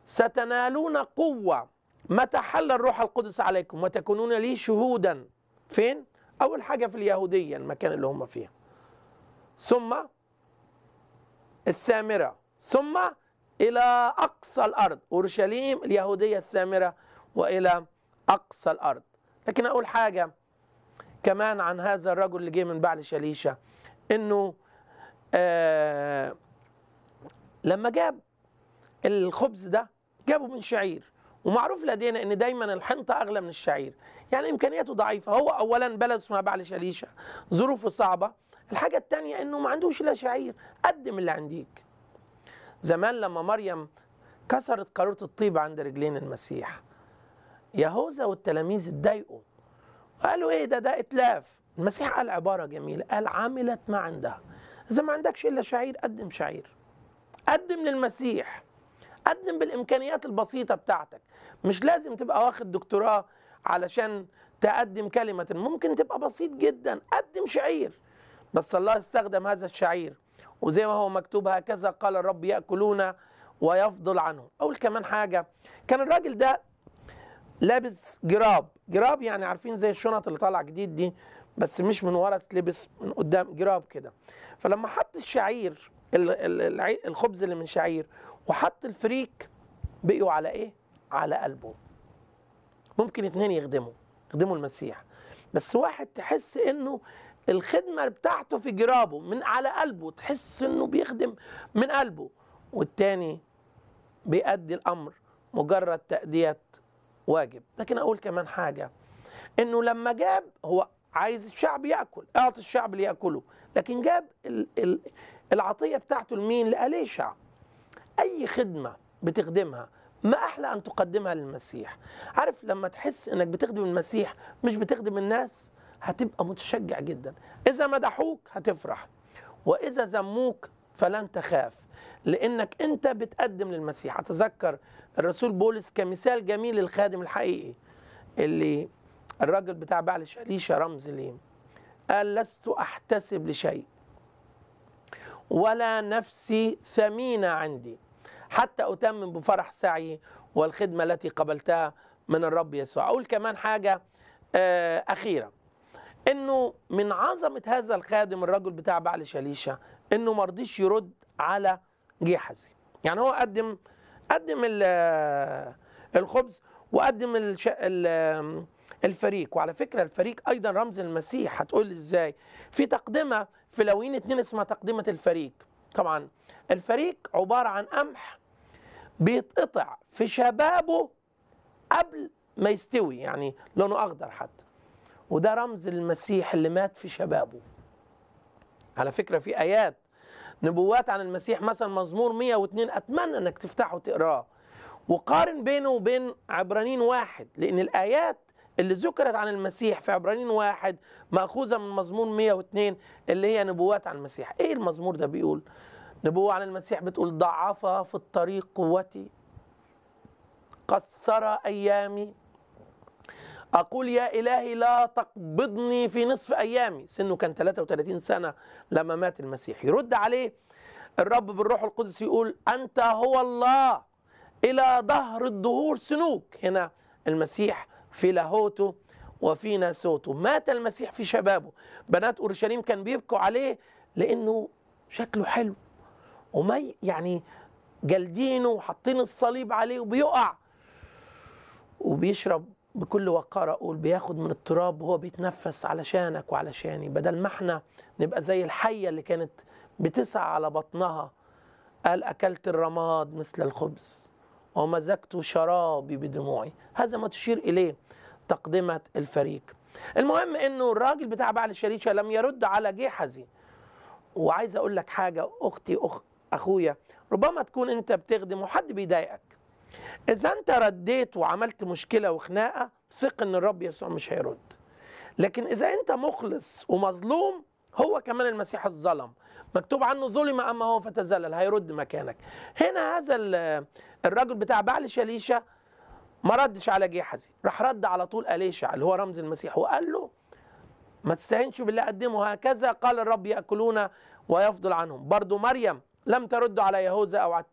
ستنالون قوة متى حل الروح القدس عليكم وتكونون لي شهودا فين؟ أول حاجة في اليهودية المكان اللي هم فيها ثم السامرة ثم إلى أقصى الأرض أورشليم اليهودية السامرة وإلى أقصى الأرض لكن أقول حاجة كمان عن هذا الرجل اللي جه من بعل شليشة إنه آه لما جاب الخبز ده جابه من شعير ومعروف لدينا ان دايما الحنطه اغلى من الشعير يعني امكانياته ضعيفه هو اولا بلد اسمها بعل شليشه ظروفه صعبه الحاجه الثانيه انه ما عندوش الا شعير قدم اللي عنديك زمان لما مريم كسرت قاروره الطيب عند رجلين المسيح يهوذا والتلاميذ اتضايقوا قالوا ايه ده ده اتلاف المسيح قال عباره جميله قال عملت ما عندها اذا ما عندكش الا شعير قدم شعير قدم للمسيح قدم بالامكانيات البسيطه بتاعتك مش لازم تبقى واخد دكتوراه علشان تقدم كلمه ممكن تبقى بسيط جدا قدم شعير بس الله استخدم هذا الشعير وزي ما هو مكتوب هكذا قال الرب ياكلون ويفضل عنهم اقول كمان حاجه كان الراجل ده لابس جراب جراب يعني عارفين زي الشنط اللي طالعه جديد دي بس مش من ورا تتلبس من قدام جراب كده فلما حط الشعير الخبز اللي من شعير وحط الفريك بقيوا على ايه على قلبه ممكن اتنين يخدموا يخدموا المسيح بس واحد تحس انه الخدمة بتاعته في جرابه من على قلبه تحس انه بيخدم من قلبه والتاني بيأدي الامر مجرد تأدية واجب لكن اقول كمان حاجة انه لما جاب هو عايز الشعب ياكل اعطي الشعب ليأكله لكن جاب ال ال العطية بتاعته لمين لأليشع أي خدمة بتخدمها ما أحلى أن تقدمها للمسيح عارف لما تحس أنك بتخدم المسيح مش بتخدم الناس هتبقى متشجع جدا إذا مدحوك هتفرح وإذا ذموك فلن تخاف لأنك أنت بتقدم للمسيح أتذكر الرسول بولس كمثال جميل للخادم الحقيقي اللي الراجل بتاع بعل شليشة رمز ليه قال لست أحتسب لشيء ولا نفسي ثمينة عندي حتى أتمم بفرح سعي والخدمة التي قبلتها من الرب يسوع أقول كمان حاجة أخيرة إنه من عظمة هذا الخادم الرجل بتاع بعل شليشة إنه مرضيش يرد على جيحزي يعني هو قدم قدم الخبز وقدم الش... الفريق وعلى فكرة الفريق أيضا رمز المسيح هتقول إزاي في تقدمة في لوين اتنين اسمها تقدمة الفريق طبعا الفريق عبارة عن قمح بيتقطع في شبابه قبل ما يستوي يعني لونه أخضر حتى وده رمز المسيح اللي مات في شبابه على فكرة في آيات نبوات عن المسيح مثلا مزمور 102 أتمنى أنك تفتحه وتقراه وقارن بينه وبين عبرانيين واحد لأن الآيات اللي ذكرت عن المسيح في عبرانيين واحد مأخوذة من مزمور 102 اللي هي نبوات عن المسيح ايه المزمور ده بيقول نبوة عن المسيح بتقول ضعف في الطريق قوتي قصر أيامي أقول يا إلهي لا تقبضني في نصف أيامي سنه كان 33 سنة لما مات المسيح يرد عليه الرب بالروح القدس يقول أنت هو الله إلى ظهر الدهور سنوك هنا المسيح في لاهوته وفي ناسوته مات المسيح في شبابه بنات اورشليم كان بيبكوا عليه لانه شكله حلو وما يعني جلدينه وحاطين الصليب عليه وبيقع وبيشرب بكل وقار اقول بياخد من التراب وهو بيتنفس علشانك وعلشاني بدل ما احنا نبقى زي الحيه اللي كانت بتسعى على بطنها قال اكلت الرماد مثل الخبز ومزجت شرابي بدموعي هذا ما تشير إليه تقدمة الفريق المهم أنه الراجل بتاع بعل شريشة لم يرد على جيحزي وعايز أقول لك حاجة أختي أخ أخويا ربما تكون أنت بتخدم وحد بيضايقك إذا أنت رديت وعملت مشكلة وخناقة ثق أن الرب يسوع مش هيرد لكن إذا أنت مخلص ومظلوم هو كمان المسيح الظلم مكتوب عنه ظلم أما هو فتزلل هيرد مكانك هنا هذا الرجل بتاع بعل شليشة ما ردش على جيحزي راح رد على طول أليشع اللي هو رمز المسيح وقال له ما تستهينش بالله قدمه هكذا قال الرب يأكلون ويفضل عنهم برضو مريم لم ترد على يهوذا أو على